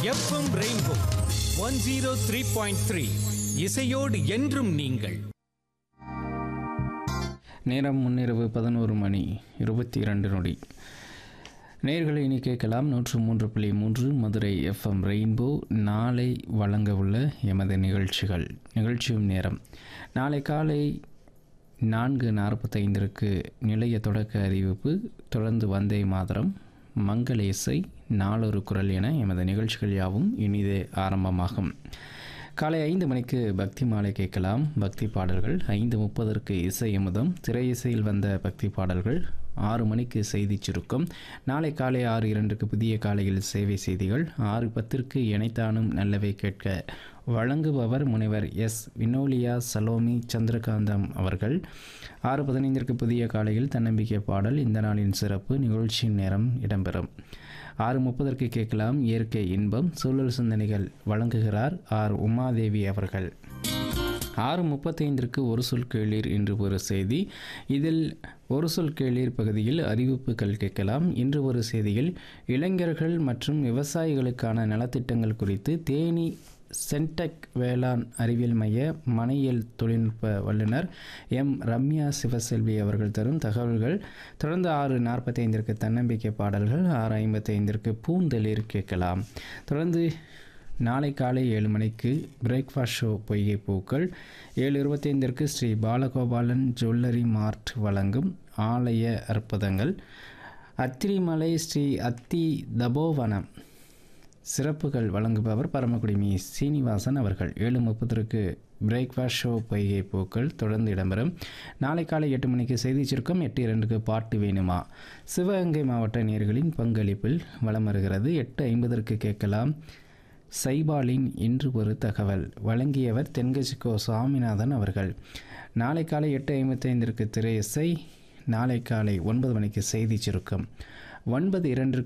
FM rainbow one zero three point three இசையோடு என்றும் நீங்கள் நேரம் முன்னிரவு பதினோரு மணி இருபத்தி இரண்டு நொடி நேர்களை இனி கேட்கலாம் நூற்று மூன்று புள்ளி மூன்று மதுரை எஃப்எம் ரெயின்போ நாளை வழங்க உள்ள எமது நிகழ்ச்சிகள் நிகழ்ச்சியும் நேரம் நாளை காலை நான்கு நாற்பத்தைந்திற்கு நிலைய தொடக்க அறிவிப்பு தொடர்ந்து வந்தே மாதரம் மங்கள இசை நாளொரு குரல் என எமது நிகழ்ச்சிகள் யாவும் இனிதே ஆரம்பமாகும் காலை ஐந்து மணிக்கு பக்தி மாலை கேட்கலாம் பக்தி பாடல்கள் ஐந்து முப்பதற்கு இசை அமுதம் திரை இசையில் வந்த பக்தி பாடல்கள் ஆறு மணிக்கு செய்தி சுருக்கம் நாளை காலை ஆறு இரண்டுக்கு புதிய காலையில் சேவை செய்திகள் ஆறு பத்திற்கு இணைத்தானும் நல்லவை கேட்க வழங்குபவர் முனைவர் எஸ் வினோலியா சலோமி சந்திரகாந்தம் அவர்கள் ஆறு பதினைந்திற்கு புதிய காலையில் தன்னம்பிக்கை பாடல் இந்த நாளின் சிறப்பு நிகழ்ச்சியின் நேரம் இடம்பெறும் ஆறு முப்பதற்கு கேட்கலாம் இயற்கை இன்பம் சூழல் சிந்தனைகள் வழங்குகிறார் ஆர் உமாதேவி அவர்கள் ஆறு முப்பத்தைந்திற்கு ஒரு சொல் கேளீர் என்று ஒரு செய்தி இதில் ஒரு சொல் கேளீர் பகுதியில் அறிவிப்புகள் கேட்கலாம் இன்று ஒரு செய்தியில் இளைஞர்கள் மற்றும் விவசாயிகளுக்கான நலத்திட்டங்கள் குறித்து தேனி சென்டெக் வேளாண் அறிவியல் மைய மனையியல் தொழில்நுட்ப வல்லுநர் எம் ரம்யா சிவசெல்வி அவர்கள் தரும் தகவல்கள் தொடர்ந்து ஆறு நாற்பத்தைந்திற்கு தன்னம்பிக்கை பாடல்கள் ஆறு ஐம்பத்தைந்திற்கு பூந்தளிர் கேட்கலாம் தொடர்ந்து நாளை காலை ஏழு மணிக்கு பிரேக்ஃபாஸ்ட் ஷோ பொய்கை பூக்கள் ஏழு இருபத்தைந்திற்கு ஸ்ரீ பாலகோபாலன் ஜுவல்லரி மார்ட் வழங்கும் ஆலய அற்புதங்கள் அத்திரிமலை ஸ்ரீ அத்தி தபோவனம் சிறப்புகள் வழங்குபவர் பரமக்குடிமி சீனிவாசன் அவர்கள் ஏழு முப்பதற்கு பிரேக்ஃபாஸ்ட் ஷோ பொய்கை பூக்கள் தொடர்ந்து இடம்பெறும் நாளை காலை எட்டு மணிக்கு செய்தி சுருக்கம் எட்டு இரண்டுக்கு பாட்டு வேணுமா சிவகங்கை மாவட்ட நேர்களின் பங்களிப்பில் வலம் வருகிறது எட்டு ஐம்பதற்கு கேட்கலாம் சைபாலின் இன்று ஒரு தகவல் வழங்கியவர் தென்கட்சிக்கோ சுவாமிநாதன் அவர்கள் நாளை காலை எட்டு ஐம்பத்தைந்திற்கு திரை இசை நாளை காலை ஒன்பது மணிக்கு செய்தி சுருக்கம் ஒன்பது இரண்டிற்கு